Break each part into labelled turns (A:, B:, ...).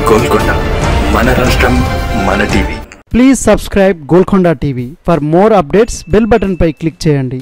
A: గోల్కొండ మన రాష్ట్రం మన TV
B: please subscribe Golconda TV for more updates bell button పై క్లిక్ చేయండి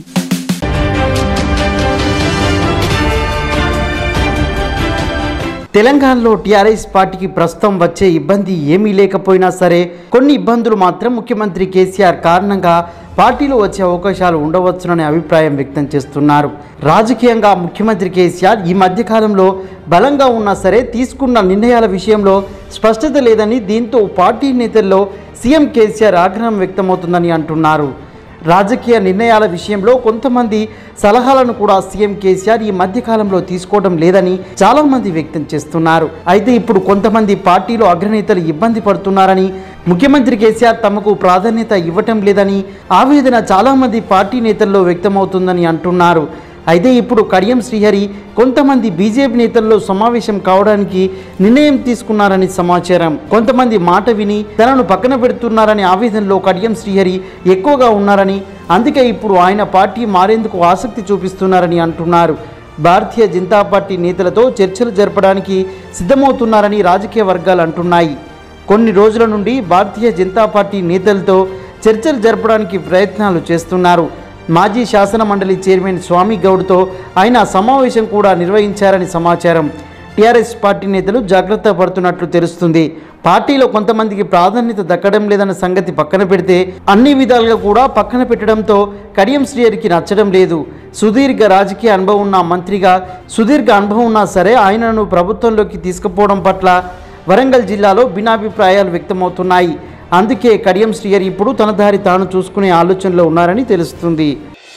C: తెలంగాణలో టీఆర్ఎస్ పార్టీకి ప్రస్తుతం వచ్చే ఇబ్బంది ఏమీ లేకపోయినా సరే కొన్ని ఇబ్బందులు మాత్రం ముఖ్యమంత్రి కేసీఆర్ కారణంగా పార్టీలో వచ్చే అవకాశాలు ఉండవచ్చుననే అభిప్రాయం వ్యక్తం చేస్తున్నారు రాజకీయంగా ముఖ్యమంత్రి కేసీఆర్ ఈ మధ్యకాలంలో బలంగా ఉన్నా సరే తీసుకున్న నిర్ణయాల విషయంలో స్పష్టత లేదని దీంతో పార్టీ నేతల్లో సీఎం కేసీఆర్ ఆగ్రహం వ్యక్తమవుతుందని అంటున్నారు రాజకీయ నిర్ణయాల విషయంలో కొంతమంది సలహాలను కూడా సీఎం కేసీఆర్ ఈ మధ్య కాలంలో తీసుకోవడం లేదని చాలా మంది వ్యక్తం చేస్తున్నారు అయితే ఇప్పుడు కొంతమంది పార్టీలో అగ్రనేతలు ఇబ్బంది పడుతున్నారని ముఖ్యమంత్రి కేసీఆర్ తమకు ప్రాధాన్యత ఇవ్వటం లేదని ఆవేదన చాలా మంది పార్టీ నేతల్లో వ్యక్తమవుతుందని అంటున్నారు అయితే ఇప్పుడు కడియం శ్రీహరి కొంతమంది బీజేపీ నేతల్లో సమావేశం కావడానికి నిర్ణయం తీసుకున్నారని సమాచారం కొంతమంది మాట విని తనను పక్కన పెడుతున్నారని ఆవేదనలో కడియం శ్రీహరి ఎక్కువగా ఉన్నారని అందుకే ఇప్పుడు ఆయన పార్టీ మారేందుకు ఆసక్తి చూపిస్తున్నారని అంటున్నారు భారతీయ జనతా పార్టీ నేతలతో చర్చలు జరపడానికి సిద్ధమవుతున్నారని రాజకీయ వర్గాలు అంటున్నాయి కొన్ని రోజుల నుండి భారతీయ జనతా పార్టీ నేతలతో చర్చలు జరపడానికి ప్రయత్నాలు చేస్తున్నారు మాజీ శాసన మండలి చైర్మన్ స్వామి గౌడ్తో ఆయన సమావేశం కూడా నిర్వహించారని సమాచారం టీఆర్ఎస్ పార్టీ నేతలు జాగ్రత్త పడుతున్నట్లు తెలుస్తుంది పార్టీలో కొంతమందికి ప్రాధాన్యత దక్కడం లేదన్న సంగతి పక్కన పెడితే అన్ని విధాలుగా కూడా పక్కన పెట్టడంతో కడియం శ్రీహరికి నచ్చడం లేదు సుదీర్ఘ రాజకీయ అనుభవం ఉన్న మంత్రిగా సుదీర్ఘ అనుభవం ఉన్నా సరే ఆయనను ప్రభుత్వంలోకి తీసుకుపోవడం పట్ల వరంగల్ జిల్లాలో భిన్నాభిప్రాయాలు వ్యక్తమవుతున్నాయి అందుకే కడియం శ్రీహరి ఇప్పుడు తన దారి తాను చూసుకునే ఆలోచనలో ఉన్నారని తెలుస్తుంది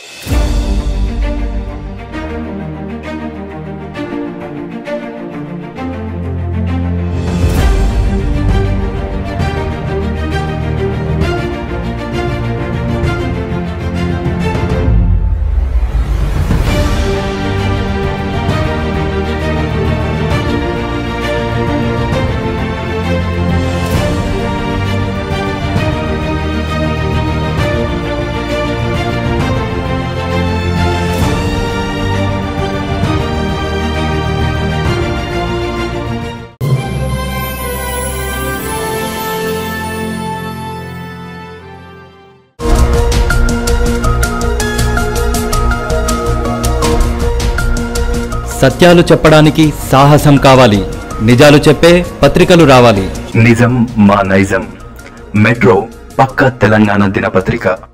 D: సత్యాలు చెప్పడానికి సాహసం కావాలి నిజాలు చెప్పే పత్రికలు రావాలి
A: నిజం మా నైజం మెట్రో పక్క తెలంగాణ దినపత్రిక